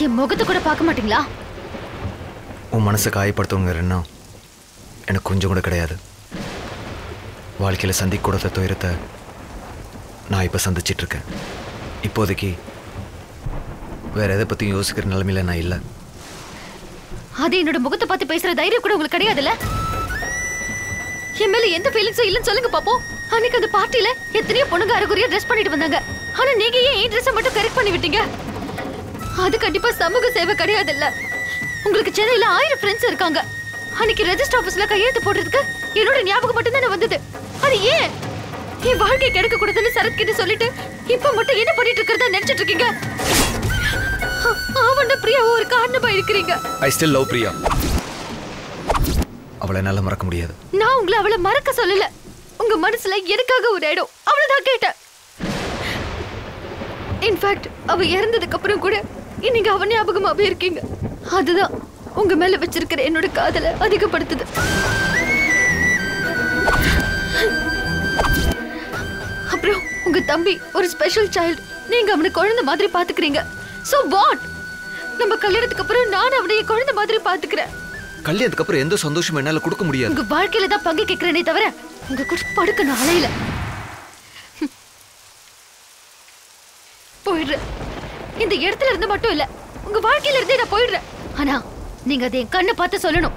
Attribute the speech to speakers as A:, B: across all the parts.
A: என் முகத்தை கூட பார்க்க மாட்டீங்களா
B: உன் மனசை காயப்படுத்துவங்கிற எண்ணம் எனக்கு கொஞ்சம் கூட கிடையாது வாழ்க்கையில் சந்திக்கூடாத துயரத்தை நான் இப்போ சந்திச்சிட்டு இருக்கேன் இப்போதைக்கு வேற எதை பற்றியும் யோசிக்கிற நிலைமையில நான் இல்லை
A: அது என்னோட முகத்தை பார்த்து பேசுற தைரியம் கூட உங்களுக்கு கிடையாதுல்ல என் மேல எந்த ஃபீலிங்ஸும் இல்லைன்னு சொல்லுங்க பாப்போம் அன்னைக்கு அந்த பார்ட்டில எத்தனையோ பொண்ணுங்க அரைகுறையா ட்ரெஸ் பண்ணிட்டு வந்தாங்க ஆனா நீங்க ஏன் என் ட்ரெஸ் மட்டும் கரெக்ட் பண்ணி விட்டீங்க அது கண்டிப்பா சமூக சேவை கிடையாதுல்ல உங்களுக்கு சென்னையில ஆயிரம் ஃப்ரெண்ட்ஸ் இருக்காங்க அன்னைக்கு ரெஜிஸ்டர் ஆபீஸ்ல கையெழுத்து போடுறதுக்கு என்னோட ஞாபகம் மட்டும் தானே வந்தது அது ஏன் என் வாழ்க்கை கிடைக்க கூடாதுன்னு சரத் கிட்ட சொல்லிட்டு இப்ப மட்டும் என்ன பண்ணிட்டு இருக்கிறதா நினைச்சிட்டு இருக்கீங்க ஆவண்ட பிரியாவும் ஒரு காரணமா இருக்கிறீங்க
B: ஐ ஸ்டில் லவ் பிரியா அவளை என்னால் மறக்க முடியாது
A: நான் உங்களை அவளை மறக்க சொல்லல உங்க மனசுல எனக்காக ஒரு இடம் அவ்வளவுதான் கேட்டேன் இன்ஃபேக்ட் அவ இறந்ததுக்கு அப்புறம் கூட நீங்க அவ ஞாபகமாவே இருக்கீங்க அதுதான் உங்க மேல வச்சிருக்கிற என்னோட காதலை அதிகப்படுத்துது அப்புறம் உங்க தம்பி ஒரு ஸ்பெஷல் சைல்டு நீங்க அவனை குழந்தை மாதிரி பாத்துக்கிறீங்க சோ வாட் நம்ம கல்யாணத்துக்கு அப்புறம் நான் அவனை என் குழந்தை மாதிரி பாத்துக்கிறேன்
B: கல்யாணத்துக்கு அப்புறம் எந்த சந்தோஷமும் என்னால் கொடுக்க முடியாது
A: உங்க வாழ்க்கையில தான் பங்கு கேட்கிறேனே தவிர உங்க கூட படுக்க நான் அலையில ஹம். போயிடுறேன் இந்த இடத்துல இருந்து மட்டும் இல்ல உங்க வாழ்க்கையில இருந்தே நான் போயிடுறேன் ஆனா நீங்க அதை என் கண்ணை பார்த்து சொல்லணும்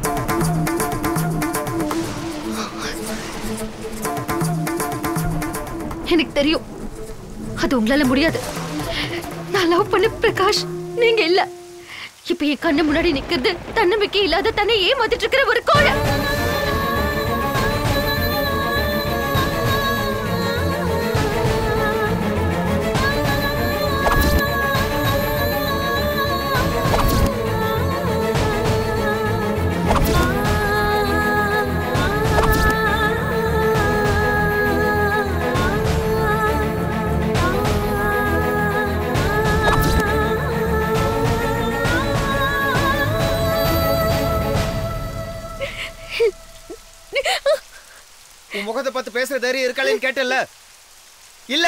A: எனக்கு தெரியும் அது உங்களால முடியாது நான் லவ் பண்ண பிரகாஷ் நீங்க இல்ல இப்ப என் கண்ணு முன்னாடி நிக்கிறது தன்னம்பிக்கை இல்லாத தன்னை ஏமாத்திட்டு இருக்கிற ஒரு கோழ
B: உன் முகத்தை பார்த்து பேசுற தைரியம் இருக்காளேன்னு கேட்டல இல்ல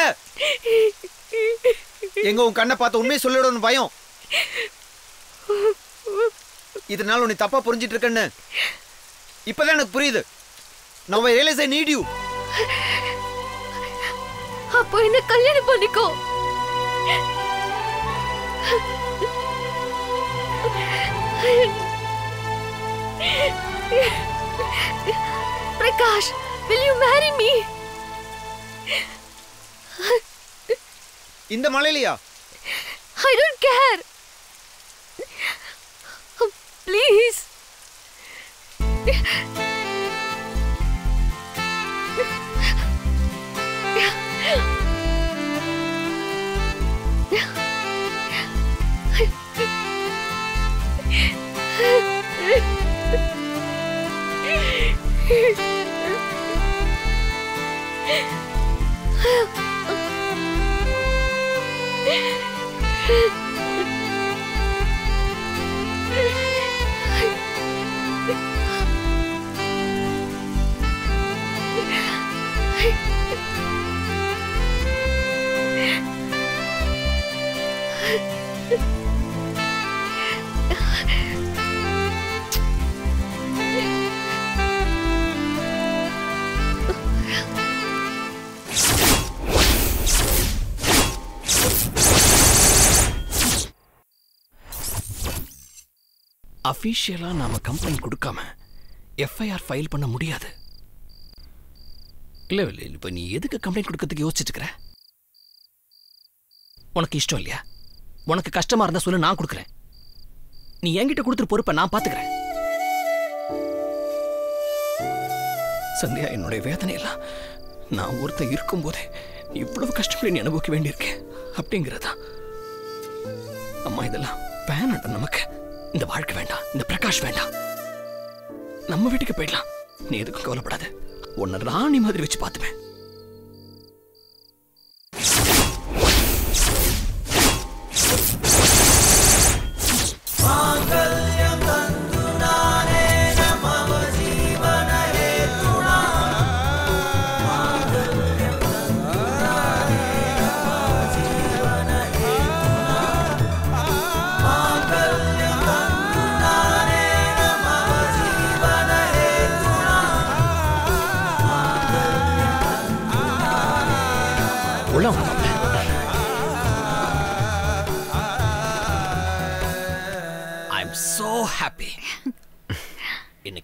B: எங்க உன் கண்ணை பார்த்து உண்மையை சொல்லிடணும் பயம் இதனால உன்னை தப்பா புரிஞ்சிட்டு இருக்கேன்னு இப்பதான் எனக்கு புரியுது நான் ரியலைஸ் ஐ நீட் யூ
A: அப்போ என்ன கல்யாணம் பண்ணிக்கோ Prakash will you marry me
B: இந்த மலையிலயா
A: I don't care please
C: அஃபீஷியலாக நாம கம்ப்ளைண்ட் கொடுக்காம எஃப்ஐஆர் ஃபைல் பண்ண முடியாது இல்லை இல்லை இப்போ நீ எதுக்கு கம்ப்ளைண்ட் கொடுக்கறதுக்கு யோசிச்சுட்டு இருக்கிற உனக்கு இஷ்டம் இல்லையா உனக்கு கஷ்டமா இருந்தா சொல்லு நான் கொடுக்குறேன் நீ என்கிட்ட கொடுத்துரு பொறுப்பை நான் பார்த்துக்கிறேன் சந்தியா என்னுடைய வேதனையெல்லாம் நான் ஒருத்தன் இருக்கும்போதே இவ்வளவு கஷ்டப்படி நீ அனுபவிக்க வேண்டியிருக்கேன் அப்படிங்கிறதா அம்மா இதெல்லாம் வேணாம் நமக்கு இந்த வாழ்க்கை வேண்டாம் இந்த பிரகாஷ் வேண்டாம் நம்ம வீட்டுக்கு போயிடலாம் நீ எதுக்கும் கவலைப்படாத உன்னை ராணி மாதிரி வச்சு பார்த்துப்பேன்
D: மாங்கல்யம்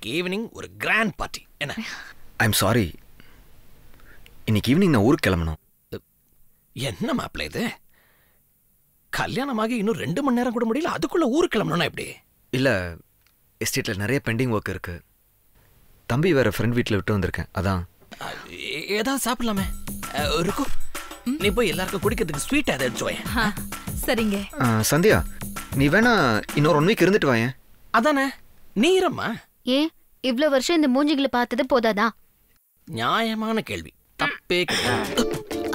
C: இன்னைக்கு ஈவினிங் ஒரு கிராண்ட் பார்ட்டி என்ன
B: ஐம் சாரி இன்னைக்கு ஈவினிங் நான் ஊருக்கு கிளம்பணும்
C: என்ன மாப்பிள்ள இது கல்யாணமாகி இன்னும் ரெண்டு மணி நேரம் கூட முடியல அதுக்குள்ள ஊருக்கு கிளம்பணும்னா எப்படி
B: இல்லை எஸ்டேட்டில் நிறைய பெண்டிங் ஒர்க் இருக்கு தம்பி வேற ஃப்ரெண்ட் வீட்டில் விட்டு வந்திருக்கேன் அதான்
C: அஹ், ஏ- ஏதாவது சாப்பிடலாமே அஹ், இருக்கும் நீ போய் எல்லாருக்கும் குடிக்கிறதுக்கு ஸ்வீட் அதை எடுத்து வாயேன்.
D: ஆ, சரிங்க
B: ஆ, சந்தியா நீ வேணா இன்னொரு ஒன் வீக் இருந்துட்டு வாயேன்
C: அதானே நீரம்மா
A: ஏன் இவ்ளோ வருஷம் இந்த மூஞ்சிகளை பார்த்தது போதாதா
C: நியாயமான கேள்வி தப்பே கிடையாது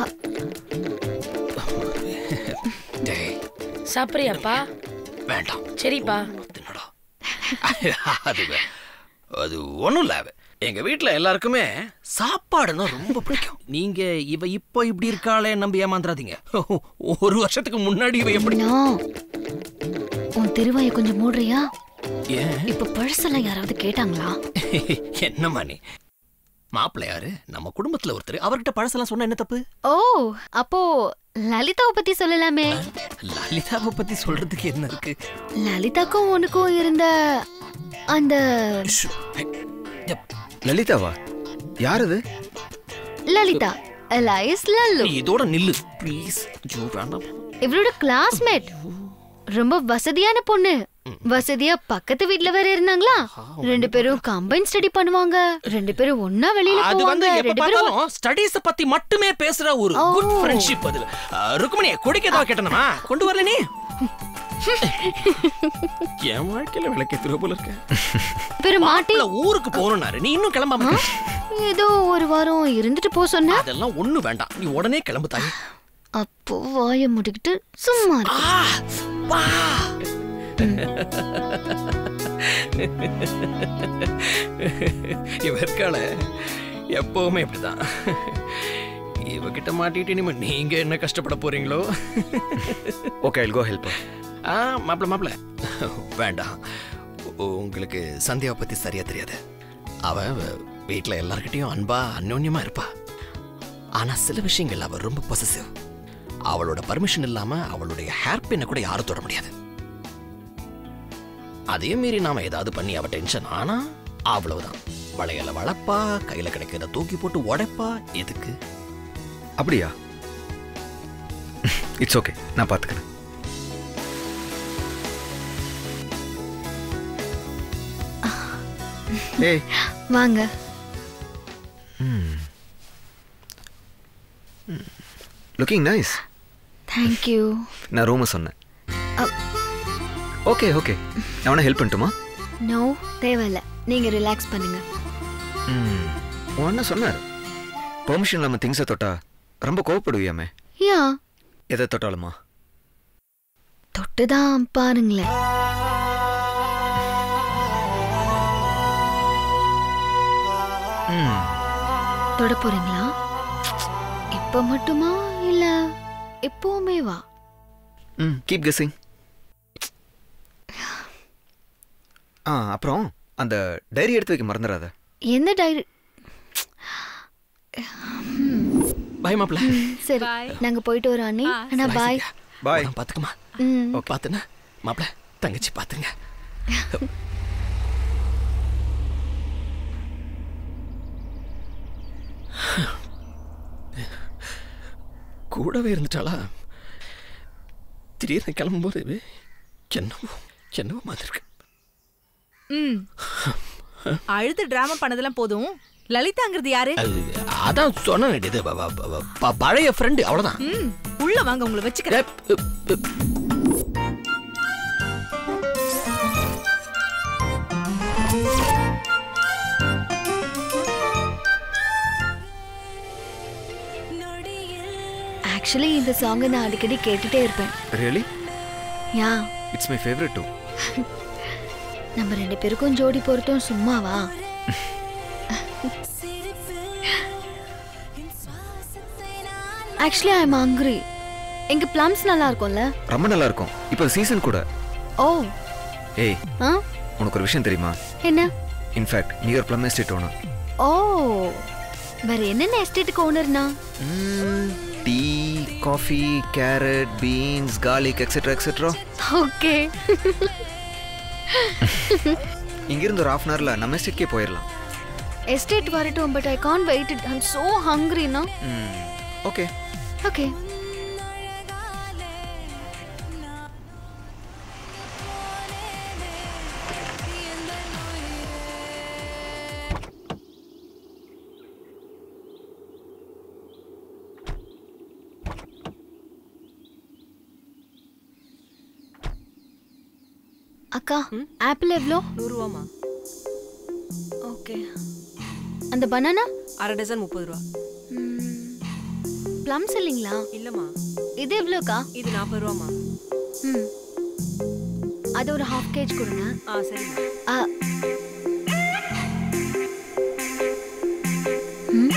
C: டேய்,
E: சாப்பிட்றியாப்பா
C: வேண்டாம்
E: சரிப்பா
C: தின்னடா அது வே- அது ஒண்ணும் இல்ல எங்க வீட்ல எல்லாருக்குமே சாப்பாடுன்னா ரொம்ப பிடிக்கும் நீங்க இவ இப்போ இப்படி இருக்காளே நம்பி ஏமாந்துறாதீங்க ஒரு வருஷத்துக்கு முன்னாடி இவ எப்படி
A: நோ உன் திருவாயை கொஞ்சம் மூடுறியா
C: ஏன்
A: இப்ப பழசெல்லாம் யாராவது கேட்டாங்களா
C: என்னம்மா நீ மாப்பிள்ளை யாரு நம்ம குடும்பத்துல ஒருத்தர் அவர்கிட்ட பழசெல்லாம் சொன்னா என்ன தப்பு
A: ஓ அப்போ லலிதாவை பத்தி சொல்லலாமே
C: லலிதாவை பத்தி சொல்றதுக்கு என்ன இருக்கு
A: லலிதாக்கும் உனக்கும் இருந்த அந்த
C: ஷு, ஹே, எப்,
B: லலிதாவா யார் அது
A: லலிதா எலைஸ் லல்லு
C: நீ இதோட நில்லு ப்ளீஸ் ஜோ வேண்டாம்
A: இவரோட கிளாஸ்மேட் ரொம்ப வசதியான பொண்ணு வசதியா பக்கத்து வீட்ல வேற இருந்தாங்களா ரெண்டு பேரும் கம்பைன் ஸ்டடி பண்ணுவாங்க ரெண்டு பேரும் ஒண்ணா வெளியில
C: அது
A: போவாங்க
C: வந்து எப்ப
A: ரெண்டு பேரும்
C: பார்த்தாலும் ஸ்டடீஸ் பத்தி மட்டுமே பேசுற ஒரு
A: ஓ.
C: குட் ஃப்ரெண்ட்ஷிப் அது அஹ், ருக்மணி குடிக்க ஏதாவது கேட்டனமா கொண்டு வரல நீ என் வாழ்க்கையில விளக்க திரும்ப போல இருக்க
A: பேரு மாட்டி
C: மாப்பிள்ள ஊருக்கு போகணும்னாரு நீ இன்னும் கிளம்பாம இருக்க.
A: ஏதோ ஒரு வாரம் இருந்துட்டு போ சொன்ன
C: அதெல்லாம் ஒண்ணு வேண்டாம் நீ உடனே கிளம்பு தாயே
A: அப்போ வாய முடிக்கிட்டு சும்மா இரு.
C: ஆ, வா. இவ இருக்காள எப்பவுமே இப்படிதான் இவகிட்ட மாட்டிட்டு இனிமே நீங்க என்ன கஷ்டப்பட போறீங்களோ
B: ஓகே ஐல் கோ ஹெல்ப்
C: ஆ மாப்பிள மாப்பிள வேண்டாம் உங்களுக்கு சந்தியாவை பத்தி சரியா தெரியாது அவ வீட்டில் எல்லார்கிட்டயும் அன்பா அந்யோன்யமா இருப்பா ஆனா சில விஷயங்கள் அவ ரொம்ப பொசசிவ் அவளோட பர்மிஷன் இல்லாம அவளுடைய ஹேர் பின்னை கூட யாரும் தொட முடியாது அதே மீறி நாம ஏதாவது பண்ணி அவ டென்ஷன் ஆனா அவ்வளவுதான் வளையல வளப்பா கையில கிடைக்கிறத தூக்கி போட்டு உடைப்பா எதுக்கு
B: அப்படியா இட்ஸ் ஓகே நான் பார்த்துக்கிறேன் ஏய்
A: வாங்க
B: லுக்கிங் நைஸ்
A: தேங்க்யூ
B: நான் ரூமை சொன்னேன்
A: அ-
B: ஓகே ஓகே நான் வேணா ஹெல்ப் பண்ணட்டுமா
A: நோ தேவையில்ல நீங்க ரிலாக்ஸ் பண்ணுங்க
B: ம் உன் அண்ணன் சொன்னார் பெர்மிஷன் இல்லாமல் திங்ஸை தொட்டா ரொம்ப கோவப்படுவியாமே
A: யா
B: எதை தொட்டாலுமா
A: தொட்டுதான் பாருங்களேன்
B: ம்
A: தொட போறீங்களா இப்ப மட்டுமா இல்ல எப்பவுமே வா
B: ம் கீப் கெஸ்ஸிங் ஆ அப்புறம் அந்த டைரி எடுத்து வைக்க மறந்துடாத
A: எந்த டைரி
C: பாய் மாப்பிள
A: சரி நாங்க போயிட்டு வரோம் அண்ணி அண்ணா பாய்
B: பாய்
C: பாத்துக்கமா
A: ம்
C: பாத்துனா மாப்பிள தங்கச்சி பாத்துங்க கூடவே இருந்துட்டாளா திடீர்னு கிளம்பும்போது என்னவோ என்னவோ மாதிரி இருக்கு
D: ம் அழுது டிராமா பண்ணதெல்லாம் போதும் லலிதாங்கிறது யாரு
C: அது அதான் சொன்ன இது ப- ப- ப- ப- பழைய ஃப்ரெண்டு அவ்வளவுதான்
D: ம் உள்ள வாங்க உங்களை வச்சுக்கிறேன்
C: எப், எப், எப்.
A: ஆக்சுவலி இந்த சாங்கை நான் அடிக்கடி கேட்டுட்டே இருப்பேன்
B: really
A: yeah
B: it's my favourite too
A: நம்ம ரெண்டு பேருக்கும் ஜோடி பொருத்தம் சும்மாவா ஆக்சுவலி ஐ எம் ஹங்க்ரி எங்க பிளம்ஸ் நல்லா இருக்கும்ல
B: ரொம்ப நல்லா இருக்கும் இப்போ சீசன் கூட
A: ஓ
B: ஏய்
A: ஆ
B: உனக்கு ஒரு விஷயம் தெரியுமா
A: என்ன
B: இன்ஃபேக்ட் நீ ஒரு ப்ளம் எஸ்டேட் ஓனர்
A: ஓ வேற என்னென்ன எஸ்டேட்டுக்கு ஓனர்னா
B: tea coffee carrot beans garlic etcetera etcetera
A: okay
B: இங்கிருந்து ஒரு ஹாஃப் அன் ஹவரில் நம்ம எஸ்டேட்கே போயிடலாம்
A: எஸ்டேட் வரட்டும் but I can't wait it I'm so ஹங்கிரினா
B: ம் ஓகே
A: ஓகே அக்கா ஆப்பிள் எவ்வளோ
E: நூறுரூவாம்மா
A: ஓகே அந்த பனானா
E: அரை டசன் முப்பது ரூபா
A: ப்ளம்ஸ் இல்லைங்களா
E: இல்லைம்மா
A: இது எவ்வளோக்கா
E: இது நாற்பது ரூபாம்மா
A: ம் அது ஒரு ஹாஃப் கேஜ் கொடுங்க
E: ஆ சரிம்மா
A: ஆ. ம்.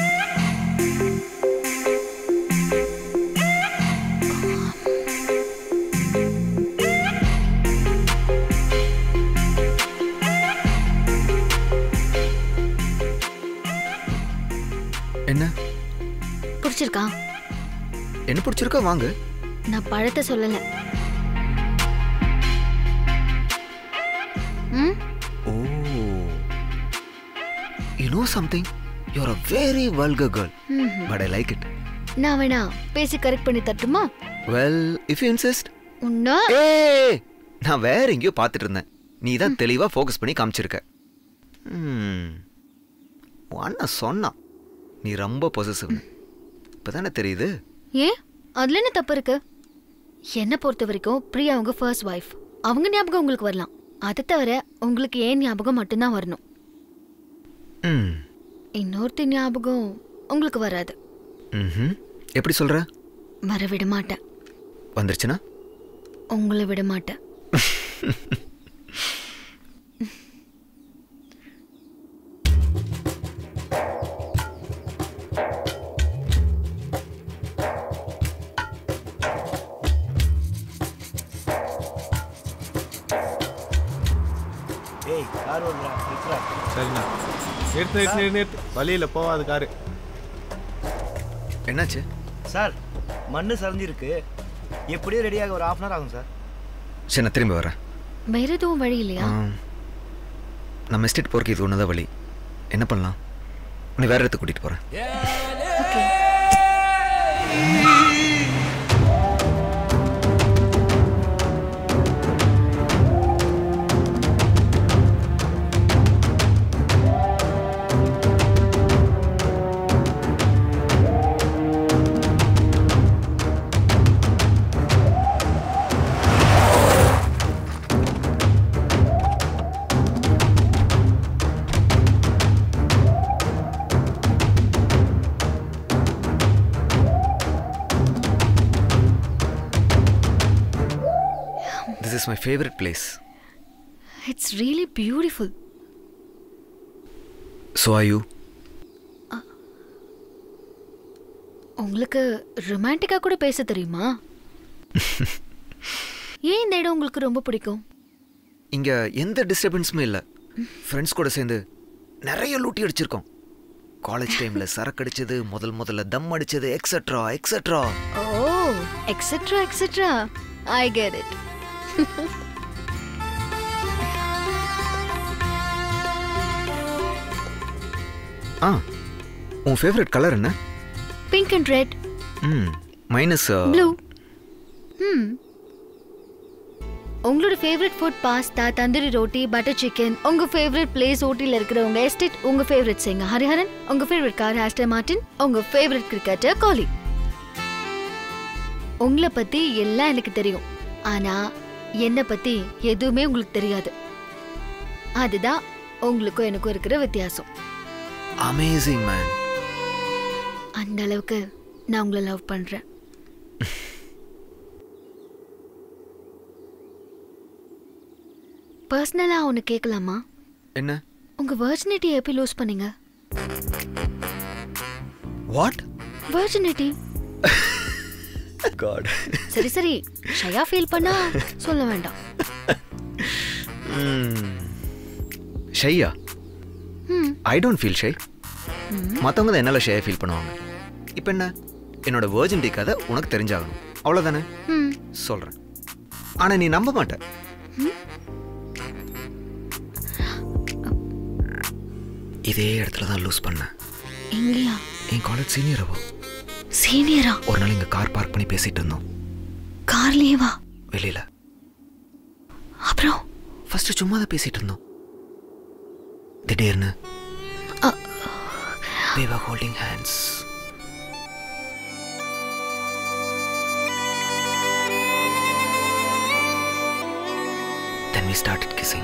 B: என்ன
A: பிடிச்சிருக்கா
B: என்ன பிடிச்சிருக்கோ வாங்க
A: நான் பழத்தை சொல்லல ம்
B: oh you know something you are a very vulgar girl
A: ம்ஹும்.
B: பட் ஐ லைக் இட்
A: நான் வேணா பேசி கரெக்ட் பண்ணி தட்டுமா
B: வெல் இஃப் யூ இன்சிஸ்ட்
A: உன்னா
B: ஏ நான் வேற எங்கேயோ பார்த்துட்டு இருந்தேன் நீ தான் தெளிவா ஃபோக்கஸ் பண்ணி காமிச்சிருக்க ம் அண்ணன் சொன்னான் நீ ரொம்ப பொசசிவ் இப்பதானே தெரியுது
A: ஏன் அதுல என்ன தப்பு இருக்கு என்னை பொறுத்த வரைக்கும் பிரியா அவங்க ஃபர்ஸ்ட் ஒய்ஃப் அவங்க ஞாபகம் உங்களுக்கு வரலாம் அதை தவிர உங்களுக்கு ஏன் ஞாபகம் மட்டும்தான் வரணும்
B: ம்
A: இன்னொருத்தி ஞாபகம் உங்களுக்கு வராது
B: ம்ஹும். எப்படி சொல்ற
A: வர விட மாட்டேன்
B: வந்துருச்சுன்னா
A: உங்களை விட மாட்டேன்
F: ஏய் கார் ஓடுறா நிறுத்துறா
G: சரிண்ணா நிறுத்து நிறுத்து நிறுத்து நிறுத்து வழியில் போகாது காரு
B: என்னாச்சு
F: சார் மண்ணு சரிஞ்சிருக்கு எப்படியும் ரெடியாக ஒரு ஹாஃப் அன் ஆகும் சார்
B: சரி நான் திரும்பி வரேன்
A: வேற எதுவும் வழி இல்லையா
B: ஆம். நம்ம எஸ்டேட் போறதுக்கு இது ஒன்று வழி என்ன பண்ணலாம் உன்னை வேற இடத்துக்கு கூட்டிட்டு போறேன்
A: okay
B: this is my favourite place
A: it's really beautiful
B: so are you
A: உங்களுக்கு ரொமான்டிக்கா கூட பேச தெரியுமா ஏன் இந்த இடம் உங்களுக்கு ரொம்ப பிடிக்கும்
B: இங்க எந்த டிஸ்டர்பன்ஸுமே இல்லை ஃப்ரெண்ட்ஸ் கூட சேர்ந்து நிறைய லூட்டி அடிச்சிருக்கோம் காலேஜ் டைம்ல சரக்கு அடிச்சது முதல் முதல்ல தம் அடிச்சது etcetera etcetera
A: oh etcetera etcetera I get it
B: ஆ உன் ஃபேவரட் கலர் என்ன
A: பிங்க் அண்ட் ரெட்
B: ம் மைனஸ்
A: ப்ளூ ம் உங்களோட favourite food pasta tandoori roti butter chicken உங்க ஃபேவரட் பிளேஸ் ஊட்டில இருக்கிற உங்க எஸ்டேட் உங்க ஃபேவரட் சிங்க ஹரிஹரன் உங்க ஃபேவரட் கார் ஆஸ்டர் மார்டின் உங்க ஃபேவரட் கிரிக்கெட்டர் கோலி உங்களை பத்தி எல்லாம் எனக்கு தெரியும் ஆனா என்னை பத்தி எதுவுமே உங்களுக்கு தெரியாது அதுதான் உங்களுக்கும் எனக்கும் இருக்கிற வித்தியாசம்
B: அமேசிங் மேன்
A: அந்த அளவுக்கு நான் உங்களை லவ் பண்றேன் பர்சனலா ஒன்று கேட்கலாமா
B: என்ன
A: உங்க வர்ஜினிட்டி எப்போ லூஸ் பண்ணீங்க
B: வாட்
A: வர்ஜினிட்டி
B: காட்
A: சரி சரி ஷயா ஃபீல் பண்ணா சொல்ல வேண்டாம்
B: ஷையா
A: ம்
B: ஐ டோன்ட் ஃபீல் ஷை மற்றவங்க தான் என்னால் ஷையாக ஃபீல் பண்ணுவாங்க இப்போ என்ன என்னோட வேர்ஜினிட்டி கதை உனக்கு தெரிஞ்சாகணும் அவ்வளோதானே
A: ம்
B: சொல்கிறேன் ஆனால் நீ நம்ப மாட்ட இதே இடத்துல தான் லூஸ் பண்ணேன்
A: எங்கயா
B: என் காலேஜ் சீனியர் அவோ
A: சீனியரா
B: ஒரு நாள் இங்கே கார் பார்க் பண்ணி பேசிட்டு இருந்தோம்
A: கார்லயே வா
B: வெளியில
A: அப்புறம்
B: ஃபர்ஸ்ட் சும்மா தான் பேசிட்டு இருந்தோம் திடீர்னு
A: அ,
B: we were holding hands then we started kissing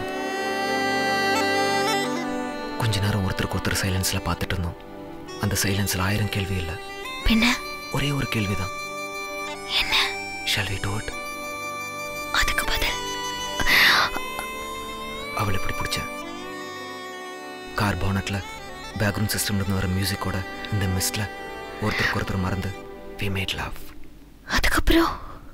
B: கொஞ்ச நேரம் ஒருத்தருக்கு ஒருத்தர் சைலன்ஸ்ல பார்த்துட்டு இருந்தோம் அந்த சைலன்ஸ்ல ஆயிரம் கேள்வி இல்லை
A: பின்ன
B: ஒரே ஒரு கேள்விதான்
A: என்ன
B: ஷால் வி டூ இட்
A: அதுக்கு பதில்
B: அவளை இப்படி பிடிச்சேன் கார் பானட்ல பேக்ரவுண்ட் சிஸ்டம்ல இருந்து வர மியூசிக்கோட இந்த மிஸ்ட்ல ஒருத்தருக்கு ஒருத்தர் மறந்து வி மேட் லவ்
A: அதுக்கப்புறம்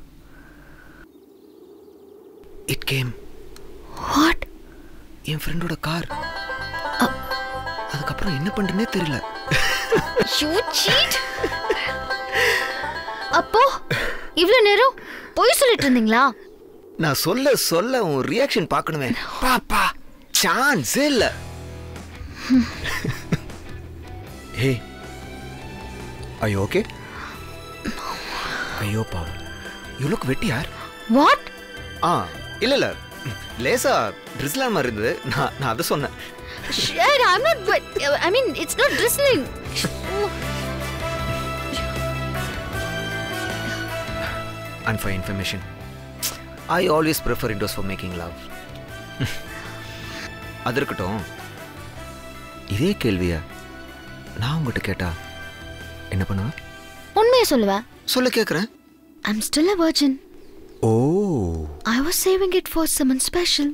B: இட் கேம்
A: வாட்
B: என் ஃப்ரெண்டோட கார் அதுக்கப்புறம் என்ன பண்றேனே தெரியல
A: யூ சீட் அப்போ இவ்ளோ நேரம் பொய் சொல்லிட்டு இருந்தீங்களா
B: நான் சொல்ல சொல்ல உன் ரியாக்ஷன் பார்க்கணுமே பாப்பா சான்ஸே இல்ல ஹே ஐயோ ஓகே ஐயோ பாவம் யூ லுக் வெட்டியார்
A: வாட்
B: ஆ இல்ல இல்ல லேசா ட்ரிஸ்லாம் மாதிரி இருந்தது நான் நான் அதை சொன்னேன்
A: share I not I mean it's not drizzling
B: and for information I always prefer indoors for making love அது இருக்கட்டும் இதே கேள்விய நான் உங்ககிட்ட கேட்டா என்ன பண்ணுவேன்
A: உண்மையை சொல்லுவேன்
B: சொல்ல கேட்குறேன்
A: I'm still a virgin
B: oh
A: I was saving it for someone special.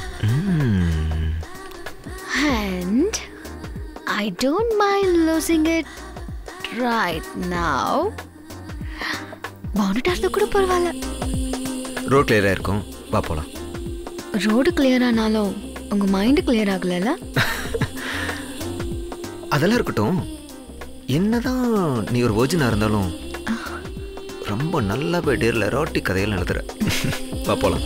A: And I don't mind losing it right now. பானட்டாக கூட பரவாயில்ல
B: ரோட் கிளியராக இருக்கும் வா போகலாம்
A: ரோடு கிளியர் ஆனாலும் உங்க மைண்டு கிளியர் ஆகலைல்ல
B: அதெல்லாம் இருக்கட்டும் என்னதான் நீ ஒரு ஓஜினா இருந்தாலும் ரொம்ப நல்லா போய் டேரில் ரோட்டி கதைகள் எழுதுற வா போகலாம்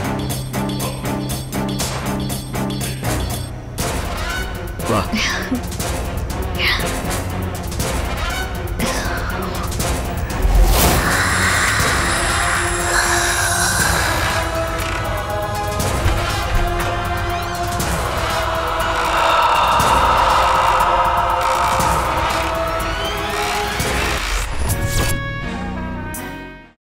B: வா